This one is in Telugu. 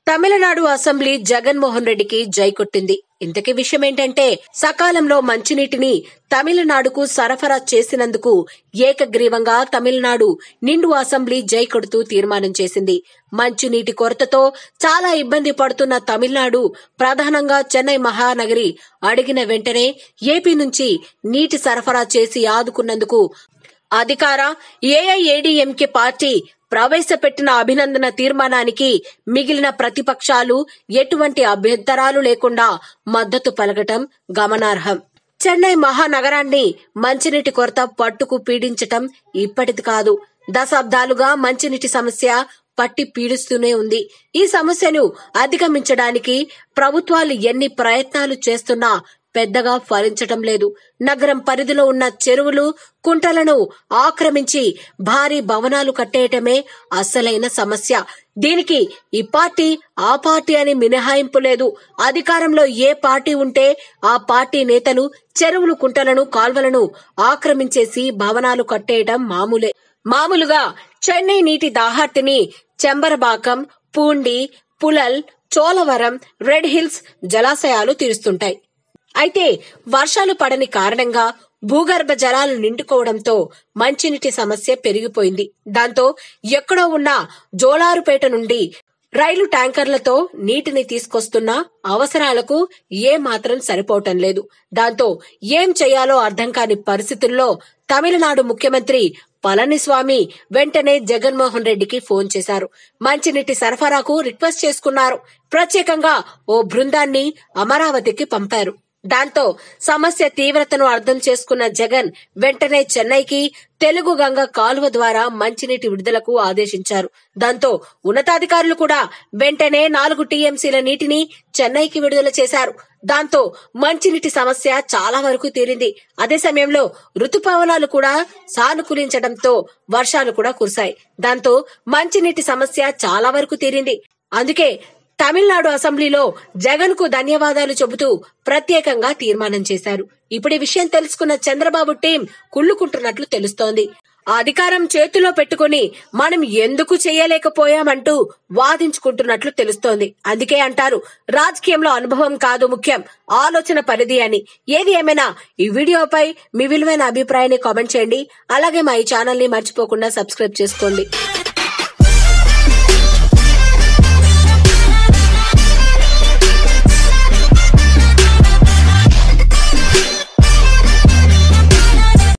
తమిళనాడు అసెంబ్లీ జగన్మోహన్ రెడ్డికి జై కొట్టింది ఇంతకీ విషయం ఏంటంటే సకాలంలో మంచినీటిని తమిళనాడుకు సరఫరా చేసినందుకు ఏకగ్రీవంగా తమిళనాడు నిండు అసెంబ్లీ జై కొడుతూ తీర్మానం చేసింది మంచినీటి కొరతతో చాలా ఇబ్బంది పడుతున్న తమిళనాడు ప్రధానంగా చెన్నై మహానగరి అడిగిన వెంటనే ఏపీ నుంచి నీటి సరఫరా చేసి ఆదుకున్నందుకు అధికార ఏఐఏడీఎంకే పార్టీ ప్రవేశపెట్టిన అభినందన తీర్మానానికి మిగిలిన ప్రతిపక్షాలు ఎటువంటి అభ్యంతరాలు లేకుండా మద్దతు పలకటం గమనార్హం చెన్నై మహానగరాన్ని మంచినీటి కొరత పట్టుకు పీడించటం ఇప్పటిది కాదు దశాబ్దాలుగా మంచినీటి సమస్య పట్టి పీడిస్తూనే ఉంది ఈ సమస్యను అధిగమించడానికి ప్రభుత్వాలు ఎన్ని ప్రయత్నాలు చేస్తున్నా పెద్దగా ఫలించటం లేదు నగరం పరిధిలో ఉన్న చెరువులు కుంటలను ఆక్రమించి భారీ భవనాలు కట్టేయటమే అసలైన సమస్య దీనికి ఈ పార్టీ ఆ పార్టీ అని మినహాయింపు లేదు అధికారంలో ఏ పార్టీ ఉంటే ఆ పార్టీ నేతలు చెరువులు కుంటలను కాల్వలను ఆక్రమించేసి భవనాలు కట్టేయటం మామూలే మామూలుగా చెన్నై నీటి దాహార్తిని చెంబరబాకం పూండి పులల్ చోలవరం రెడ్ హిల్స్ జలాశయాలు తీరుస్తుంటాయి అయితే వర్షాలు పడని కారణంగా భూగర్భ జలాలు నిండుకోవడంతో మంచినీటి సమస్య పెరిగిపోయింది దాంతో ఎక్కడో ఉన్న జోలారుపేట నుండి రైలు ట్యాంకర్లతో నీటిని తీసుకొస్తున్న అవసరాలకు ఏ మాత్రం సరిపోవటం లేదు దాంతో ఏం చేయాలో అర్థం కాని పరిస్థితుల్లో తమిళనాడు ముఖ్యమంత్రి పళనిస్వామి వెంటనే జగన్మోహన్ రెడ్డికి ఫోన్ చేశారు మంచినీటి సరఫరాకు రిక్వెస్ట్ చేసుకున్నారు ప్రత్యేకంగా ఓ బృందాన్ని అమరావతికి పంపారు దాంతో సమస్య తీవ్రతను అర్థం చేసుకున్న జగన్ వెంటనే చెన్నైకి తెలుగు గంగ కాలువ ద్వారా మంచినీటి విడుదలకు ఆదేశించారు దాంతో ఉన్నతాధికారులు కూడా వెంటనే నాలుగు టీఎంసీల నీటిని చెన్నైకి విడుదల చేశారు దాంతో మంచినీటి సమస్య చాలా వరకు తీరింది అదే సమయంలో ఋతుపవనాలు కూడా సానుకూలించడంతో వర్షాలు కూడా కురిశాయి దాంతో మంచినీటి సమస్య చాలా వరకు తీరింది అందుకే తమిళనాడు అసెంబ్లీలో జగన్ కు ధన్యవాదాలు చెబుతూ ప్రత్యేకంగా తీర్మానం చేశారు ఇప్పుడు ఈ విషయం తెలుసుకున్న చంద్రబాబు టీం కుళ్ళుకుంటున్నట్లు తెలుస్తోంది ఆ అధికారం చేతిలో పెట్టుకుని మనం ఎందుకు చేయలేకపోయామంటూ వాదించుకుంటున్నట్లు తెలుస్తోంది అందుకే అంటారు రాజకీయంలో అనుభవం కాదు ముఖ్యం ఆలోచన పరిధి అని ఏది ఏమైనా ఈ వీడియోపై మీ విలువైన అభిప్రాయాన్ని కామెంట్ చేయండి అలాగే మా ఈ ఛానల్ ని మర్చిపోకుండా సబ్స్క్రైబ్ చేసుకోండి